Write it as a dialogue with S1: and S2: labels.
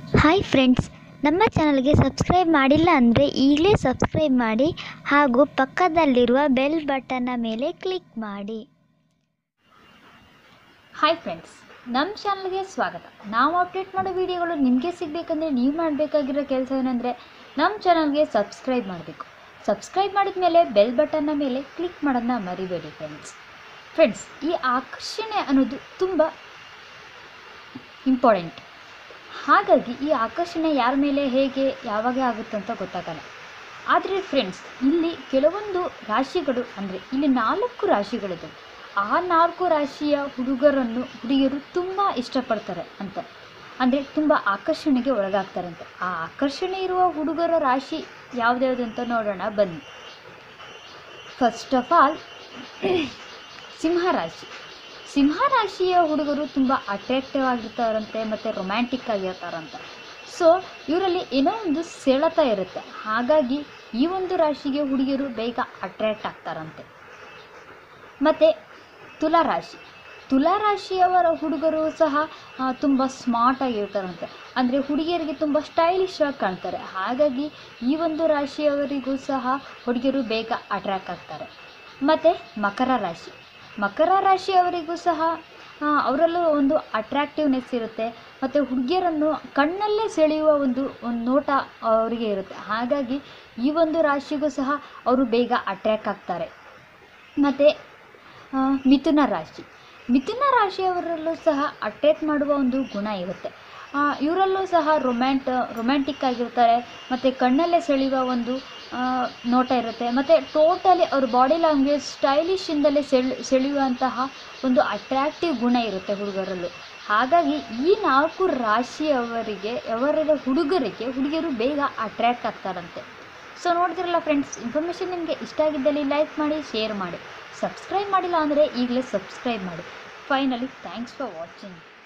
S1: hi friends ನಮ್ಮ ಚಾನಲ್ಗೆ subscribe ಮಾಡಿಲ್ಲ ಅಂದರೆ ಈಗಲೇ ಸಬ್ಸ್ಕ್ರೈಬ್ ಮಾಡಿ ಹಾಗೂ ಪಕ್ಕದಲ್ಲಿರುವ ಬೆಲ್ ಬಟನ್ನ ಮೇಲೆ ಕ್ಲಿಕ್ ಮಾಡಿ
S2: ಹಾಯ್ ಫ್ರೆಂಡ್ಸ್ ನಮ್ಮ ಚಾನಲ್ಗೆ ಸ್ವಾಗತ ನಾವು ಅಪ್ಡೇಟ್ ಮಾಡೋ ವಿಡಿಯೋಗಳು ನಿಮಗೆ ಸಿಗಬೇಕಂದ್ರೆ ನೀವು ಮಾಡಬೇಕಾಗಿರೋ ಕೆಲಸ ಏನಂದರೆ ನಮ್ಮ ಚಾನಲ್ಗೆ ಸಬ್ಸ್ಕ್ರೈಬ್ ಮಾಡಬೇಕು ಸಬ್ಸ್ಕ್ರೈಬ್ ಮಾಡಿದ ಮೇಲೆ ಬೆಲ್ ಬಟನ್ನ ಮೇಲೆ ಕ್ಲಿಕ್ ಮಾಡೋದನ್ನ ಮರಿಬೇಡಿ ಫ್ರೆಂಡ್ಸ್ ಫ್ರೆಂಡ್ಸ್ ಈ ಆಕರ್ಷಣೆ ಅನ್ನೋದು ತುಂಬ ಇಂಪಾರ್ಟೆಂಟ್ ಹಾಗಾಗಿ ಈ ಆಕರ್ಷಣೆ ಯಾರ ಮೇಲೆ ಹೇಗೆ ಯಾವಾಗ ಆಗುತ್ತೆ ಅಂತ ಗೊತ್ತಾಗಲ್ಲ ಆದರೆ ಫ್ರೆಂಡ್ಸ್ ಇಲ್ಲಿ ಕೆಲವೊಂದು ರಾಶಿಗಳು ಅಂದರೆ ಇಲ್ಲಿ ನಾಲ್ಕು ರಾಶಿಗಳಿದೆ ಆ ನಾಲ್ಕು ರಾಶಿಯ ಹುಡುಗರನ್ನು ಹುಡುಗಿಯರು ತುಂಬ ಇಷ್ಟಪಡ್ತಾರೆ ಅಂತ ಅಂದರೆ ತುಂಬ ಆಕರ್ಷಣೆಗೆ ಒಳಗಾಗ್ತಾರೆ ಅಂತ ಆ ಆಕರ್ಷಣೆ ಇರುವ ಹುಡುಗರ ರಾಶಿ ಯಾವುದ್ಯಾವುದು ಅಂತ ನೋಡೋಣ ಬನ್ನಿ ಫಸ್ಟ್ ಆಫ್ ಆಲ್ ಸಿಂಹರಾಶಿ ಸಿಂಹರಾಶಿಯ ಹುಡುಗರು ತುಂಬ ಅಟ್ರಾಕ್ಟಿವ್ ಆಗಿರ್ತಾರಂತೆ ಮತ್ತು ರೊಮ್ಯಾಂಟಿಕ್ ಆಗಿರ್ತಾರಂತೆ ಸೊ ಇವರಲ್ಲಿ ಏನೋ ಒಂದು ಸೆಳೆತ ಇರುತ್ತೆ ಹಾಗಾಗಿ ಈ ಒಂದು ರಾಶಿಗೆ ಹುಡುಗಿಯರು ಬೇಗ ಅಟ್ರ್ಯಾಕ್ಟ್ ಆಗ್ತಾರಂತೆ ಮತ್ತು ತುಲಾರಾಶಿ ತುಲಾರಾಶಿಯವರ ಹುಡುಗರು ಸಹ ತುಂಬ ಸ್ಮಾರ್ಟ್ ಆಗಿರ್ತಾರಂತೆ ಅಂದರೆ ಹುಡುಗಿಯರಿಗೆ ತುಂಬ ಸ್ಟೈಲಿಶ್ ಆಗಿ ಕಾಣ್ತಾರೆ ಹಾಗಾಗಿ ಈ ಒಂದು ರಾಶಿಯವರಿಗೂ ಸಹ ಹುಡುಗಿಯರು ಬೇಗ ಅಟ್ರ್ಯಾಕ್ಟ್ ಆಗ್ತಾರೆ ಮತ್ತು ಮಕರ ರಾಶಿ ಮಕರ ರಾಶಿಯವರಿಗೂ ಸಹ ಆ, ಅವರಲ್ಲೂ ಒಂದು ಅಟ್ರ್ಯಾಕ್ಟಿವ್ನೆಸ್ ಇರುತ್ತೆ ಮತ್ತು ಹುಡುಗಿಯರನ್ನು ಕಣ್ಣಲ್ಲೇ ಸೆಳೆಯುವ ಒಂದು ಒಂದು ನೋಟ ಅವರಿಗೆ ಇರುತ್ತೆ ಹಾಗಾಗಿ ಈ ಒಂದು ರಾಶಿಗೂ ಸಹ ಅವರು ಬೇಗ ಅಟ್ರ್ಯಾಕ್ಟ್ ಆಗ್ತಾರೆ ಮತ್ತು ಮಿಥುನ ರಾಶಿ ಮಿಥುನ ರಾಶಿಯವರಲ್ಲೂ ಸಹ ಅಟ್ಯಾಕ್ ಮಾಡುವ ಒಂದು ಗುಣ ಇರುತ್ತೆ ಆ, ಇವರಲ್ಲೂ ಸಹ ರೊಮ್ಯಾಂಟ್ ರೊಮ್ಯಾಂಟಿಕ್ ಆಗಿರ್ತಾರೆ ಮತ್ತು ಕಣ್ಣಲ್ಲೇ ಸೆಳೆಯುವ ಒಂದು ಆ, ನೋಟ ಇರುತ್ತೆ ಮತ್ತು ಟೋಟಲಿ ಅವ್ರ ಬಾಡಿ ಲ್ಯಾಂಗ್ವೇಜ್ ಸ್ಟೈಲಿಶಿಂದಲೇ ಸೆಳೆ ಸೆಳೆಯುವಂತಹ ಒಂದು ಅಟ್ರ್ಯಾಕ್ಟಿವ್ ಗುಣ ಇರುತ್ತೆ ಹುಡುಗರಲ್ಲೂ ಹಾಗಾಗಿ ಈ ನಾಲ್ಕು ರಾಶಿಯವರಿಗೆ ಅವರ ಹುಡುಗರಿಗೆ ಹುಡುಗಿಯರು ಬೇಗ ಅಟ್ರ್ಯಾಕ್ಟ್ ಆಗ್ತಾರಂತೆ ಸೊ ನೋಡ್ತಿರಲ್ಲ ಫ್ರೆಂಡ್ಸ್ ಇನ್ಫಾರ್ಮೇಷನ್ ನಿಮಗೆ ಇಷ್ಟ ಆಗಿದ್ದಲ್ಲಿ ಲೈಕ್ ಮಾಡಿ ಶೇರ್ ಮಾಡಿ ಸಬ್ಸ್ಕ್ರೈಬ್ ಮಾಡಿಲ್ಲ ಅಂದರೆ ಈಗಲೇ ಸಬ್ಸ್ಕ್ರೈಬ್ ಮಾಡಿ ಫೈನಲಿ ಥ್ಯಾಂಕ್ಸ್ ಫಾರ್ ವಾಚಿಂಗ್